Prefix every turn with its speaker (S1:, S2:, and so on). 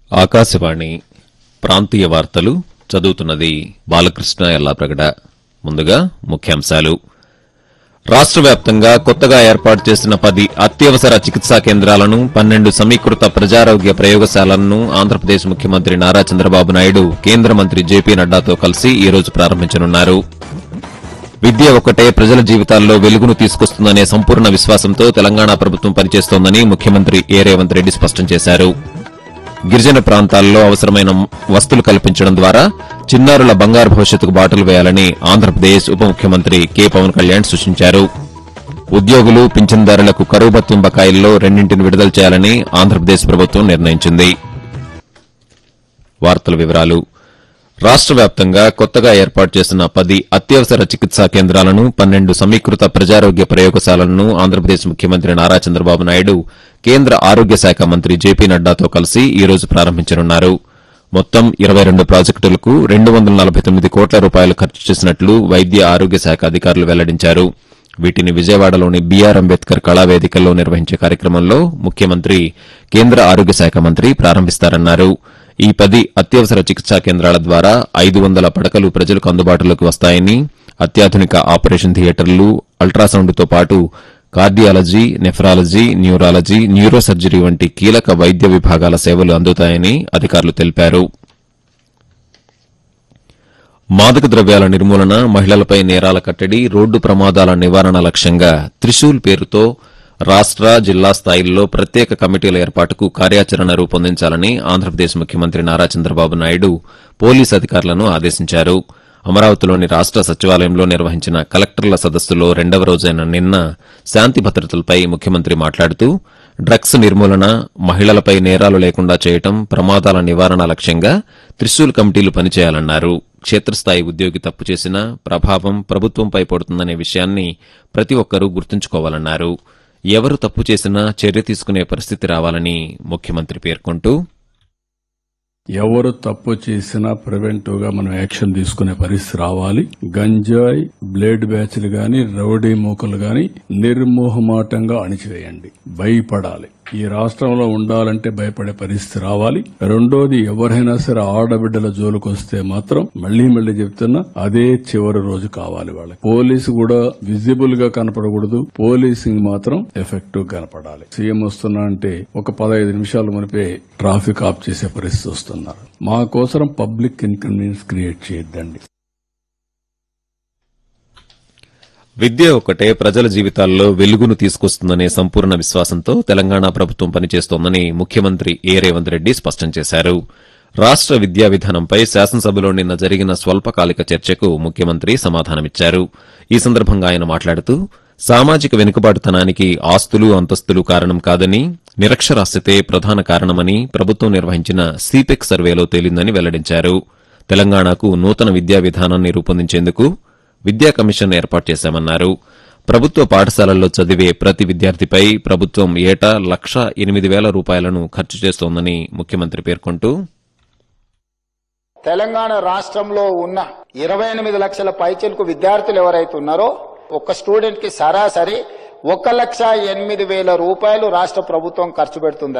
S1: ఆకాశవాణి ప్రాంతీయ వార్తలు చదువుతున్నది బాలకృష్ణ ఎల్లాప్రగడ ముందుగా ముఖ్యాంశాలు రాష్ట వ్యాప్తంగా కొత్తగా ఏర్పాటు చేసిన పది అత్యవసర చికిత్సా కేంద్రాలను పన్నెండు సమీకృత ప్రజారోగ్య ప్రయోగశాలలను ఆంధ్రప్రదేశ్ ముఖ్యమంత్రి నారా చంద్రబాబు నాయుడు కేంద్ర మంత్రి జేపీ నడ్డాతో కలిసి ఈ రోజు ప్రారంభించనున్నారు విద్య ఒక్కటే ప్రజల జీవితాల్లో వెలుగును తీసుకొస్తుందనే సంపూర్ణ విశ్వాసంతో తెలంగాణ ప్రభుత్వం పనిచేస్తోందని ముఖ్యమంత్రి ఏ రేవంత్ రెడ్డి స్పష్టం చేశారు గిరిజన ప్రాంతాల్లో అవసరమైన వస్తువులు కల్పించడం ద్వారా చిన్నారుల బంగారు భవిష్యత్తుకు బాటలు వేయాలని ఆంధ్రప్రదేశ్ ఉప ముఖ్యమంత్రి కె పవన్ కళ్యాణ్ సూచించారు ఉద్యోగులు పింఛన్దారులకు కరువు భత్యం బకాయిల్లో రెండింటిని విడుదల చేయాలని ఆంధ్రప్రదేశ్ ప్రభుత్వం నిర్ణయించింది వార్తల వివరాలు రాష్ట వ్యాప్తంగా కొత్తగా ఏర్పాటు చేసిన పది అత్యవసర చికిత్సా కేంద్రాలను పన్నెండు సమీకృత ప్రజారోగ్య ప్రయోగశాలలను ఆంధ్రప్రదేశ్ ముఖ్యమంత్రి నారా చంద్రబాబు నాయుడు కేంద్ర ఆరోగ్య శాఖ మంత్రి జేపీ నడ్డాతో కలిసి ఈ రోజు ప్రారంభించనున్నారు మొత్తం ఇరవై రెండు ప్రాజెక్టులకు రెండు వందల నలభై తొమ్మిది కోట్ల రూపాయలు ఖర్చు చేసినట్లు వైద్య ఆరోగ్య శాఖ అధికారులు వెల్లడించారు వీటిని విజయవాడలోని బీఆర్ అంబేద్కర్ కళావేదికల్లో నిర్వహించే కార్యక్రమంలో ముఖ్యమంత్రి కేంద్ర ఆరోగ్య శాఖ మంత్రి ప్రారంభిస్తారన్నారు ఈ పది అత్యవసర చికిత్సా కేంద్రాల ద్వారా ఐదు వందల పడకలు ప్రజలకు అందుబాటులోకి వస్తాయని అత్యాధునిక ఆపరేషన్ థియేటర్లు అల్ట్రాసౌండ్తో పాటు కార్డియాలజీ నెఫ్రాలజీ న్యూరాలజీ న్యూరోసర్జరీ వంటి కీలక వైద్య విభాగాల సేవలు అందుతాయని అధికారులు తెలిపారు మాదక ద్రవ్యాల నిర్మూలన మహిళలపై నేరాల కట్టడి రోడ్డు ప్రమాదాల నివారణ లక్ష్యంగా త్రిశూల్ పేరుతో రాష్ట జిల్లా స్థాయిల్లో ప్రత్యేక కమిటీల ఏర్పాటుకు కార్యాచరణ రూపొందించాలని ఆంధ్రప్రదేశ్ ముఖ్యమంత్రి నారా చంద్రబాబు నాయుడు పోలీసు అధికారులను ఆదేశించారు అమరావతిలోని రాష్ట సచివాలయంలో నిర్వహించిన కలెక్టర్ల సదస్సులో రెండవ రోజైన నిన్న శాంతి భద్రతలపై ముఖ్యమంత్రి మాట్లాడుతూ డ్రగ్స్ నిర్మూలన మహిళలపై నేరాలు లేకుండా చేయటం ప్రమాదాల నివారణ లక్ష్యంగా త్రిశూల్ కమిటీలు పనిచేయాలన్నారు క్షేత్రస్థాయి ఉద్యోగి తప్పు చేసినా ప్రభావం ప్రభుత్వంపై పడుతుందనే విషయాన్ని ప్రతి ఒక్కరూ గుర్తుంచుకోవాలన్నారు ఎవరు తప్పు చేసినా చర్య తీసుకునే పరిస్థితి రావాలని ముఖ్యమంత్రి పేర్కొంటూ
S2: ఎవరు తప్పు చేసినా ప్రివెంటివ్ గా మనం యాక్షన్ తీసుకునే పరిస్థితి రావాలి గంజాయి బ్లేడ్ బ్యాచ్లు గాని రౌడీ మూకలు గాని నిర్మోహమాటంగా అణిచివేయండి భయపడాలి ఈ రాష్ట్రంలో ఉండాలంటే భయపడే పరిస్థితి రావాలి రెండోది ఎవరైనా సరే ఆడబిడ్డల జోలికి వస్తే మాత్రం మళ్లీ మళ్లీ చెప్తున్నా అదే చివరి రోజు కావాలి వాళ్ళకి పోలీసు కూడా విజిబుల్ గా కనపడకూడదు పోలీసింగ్ మాత్రం ఎఫెక్టివ్ కనపడాలి సీఎం వస్తున్నా అంటే ఒక పదహైదు నిమిషాలు మునిపే ట్రాఫిక్ ఆఫ్ చేసే పరిస్థితి వస్తున్నారు మా కోసం పబ్లిక్ ఇన్కన్వీనియన్స్ క్రియేట్ చేయొద్దండి
S1: విద్య ఒక్కటే ప్రజల జీవితాల్లో వెలుగును తీసుకొస్తుందనే సంపూర్ణ విశ్వాసంతో తెలంగాణ ప్రభుత్వం పనిచేస్తోందని ముఖ్యమంత్రి ఏ రేవంత్ రెడ్డి స్పష్టం చేశారు రాష్ట విద్యా విధానంపై శాసనసభలో నిన్న జరిగిన స్వల్పకాలిక చర్చకు ముఖ్యమంత్రి సమాధానమిచ్చారు ఈ సందర్భంగా ఆయన మాట్లాడుతూ సామాజిక వెనుకబాటుతనానికి ఆస్తులు అంతస్తులు కారణం కాదని నిరక్షరాస్యతే ప్రధాన కారణమని ప్రభుత్వం నిర్వహించిన సీపెక్ సర్వేలో తేలిందని వెల్లడించారు తెలంగాణకు నూతన విద్యా విధానాన్ని రూపొందించేందుకు విద్యా కమిషన్ ఏర్పాటు చేశామన్నారు ప్రభుత్వ పాఠశాలల్లో చదివే ప్రతి విద్యార్థిపై ప్రభుత్వం ఏటా లక్ష ఎనిమిది వేల రూపాయలను ఖర్చు చేస్తోందని ముఖ్యమంత్రి పేర్కొంటూ
S3: తెలంగాణ రాష్ట్రంలో ఉన్న ఇరవై ఎనిమిది లక్షల పైచలకు విద్యార్థులు ఎవరైతే ఉన్నారో ఒక స్టూడెంట్ కి సరాసరి ఒక లక్ష ఎనిమిది వేల రూపాయలు రాష్ట్ర ప్రభుత్వం ఖర్చు పెడుతుంది